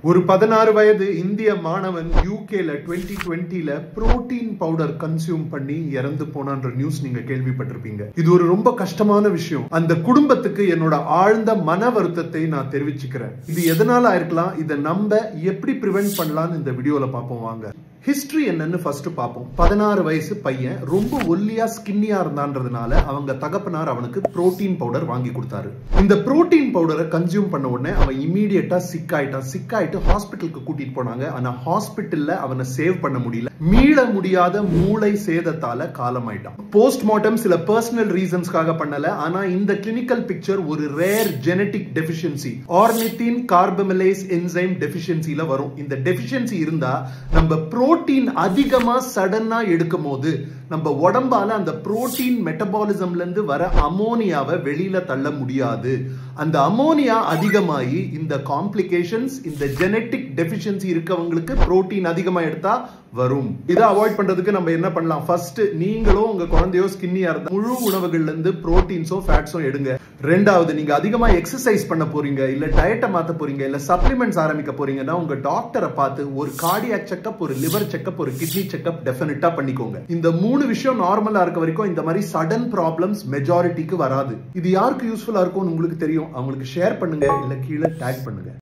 ஒரு பதினாறு வயது இந்திய மாணவன் யூகேல டுவெண்ட்டி டுவெண்ட்டில புரோட்டீன் பவுடர் கன்சியூம் பண்ணி இறந்து போனான்ற நியூஸ் நீங்க கேள்விப்பட்டிருப்பீங்க இது ஒரு ரொம்ப கஷ்டமான விஷயம் அந்த குடும்பத்துக்கு என்னோட ஆழ்ந்த மன வருத்தத்தை நான் தெரிவிச்சுக்கிறேன் இது எதனால ஆயிருக்கலாம் இதை நம்ம எப்படி ப்ரிவென்ட் பண்ணலாம்னு இந்த வீடியோல பார்ப்போம் வாங்க ஹிஸ்டரி என்னன்னு ஃபர்ஸ்ட் பார்ப்போம் பதினாறு வயசு பையன் ரொம்ப ஒல்லியா ஸ்கின்னியா இருந்தான்றதுனால அவங்க தகப்பனார் அவனுக்கு புரோட்டீன் பவுடர் வாங்கி கொடுத்தாரு இந்த புரோட்டீன் பவுடரை கன்சியூம் பண்ண உடனே அவன் இமீடியட்டா சிக் ஆயிட்டான் சிக் ஆயிட்டு ஹாஸ்பிட்டலுக்கு கூட்டிட்டு போனாங்க ஆனா ஹாஸ்பிட்டல்ல அவனை சேவ் பண்ண முடியல மீள முடியாத மூளை சேதத்தால காலமாயிட்டான் போஸ்ட்மார்ட்டம் சில பர்சனல் ரீசன்ஸ்க்காக பண்ணல ஆனா இந்த கிளினிக்கல் பிக்சர் ஒரு rare genetic deficiency ornithine carbamylase enzyme டெபிஷியன்சில வரும் இந்த டெபிஷியன்சி இருந்தா நம்ம புரோட்டீன் அதிகமா சடனா எடுக்கும் போது நம்ம உடம்பால அந்த புரோட்டீன் மெட்டபாலிசம்ல இருந்து வர அமோனியாவை வெளியில தள்ள முடியாது அந்த அமோனியா அதிகமாகி இந்த காம்ப்ளிகேஷன்ஸ் இந்த ஜெனட்டிக் டெபிஷியன்சி இருக்கவங்களுக்கு புரோட்டீன் அதிகமா எடுத்தா வரும் இதை அவாய்ட் பண்றதுக்கு நம்ம என்ன பண்ணலாம் ஃபர்ஸ்ட் நீங்களும் உங்க குழந்தையோ ஸ்கின்னியா இருந்தா முழு உணவுகள்ல இருந்து புரோட்டீன்ஸோ ஃபேட்ஸோ எடுங்க ரெண்டாவது நீங்க அதிகமா எக்ஸசைஸ் பண்ண போறீங்க இல்ல டயட்டை மாத்த போறீங்க இல்ல சப்ளிமெண்ட்ஸ் ஆரம்பிக்க போறீங்கன்னா உங்க டாக்டரை பார்த்து ஒரு கார்டியாக் செக்அப் ஒரு லிவர் செக்அப் ஒரு கிட்னி செக்அப் டெஃபினட்டா பண்ணிக்கோங்க இந்த மூணு விஷயம் நார்மலா இருக்க வரைக்கும் இந்த மாதிரி சடன் ப்ராப்ளம்ஸ் மெஜாரிட்டிக்கு வராது இது யாருக்கு யூஸ்ஃபுல்லா இருக்கும்னு உங்களுக்கு தெரியும் அவங்களுக்கு ஷேர் பண்ணுங்க இல்ல கீழே டேக் பண்ணுங்க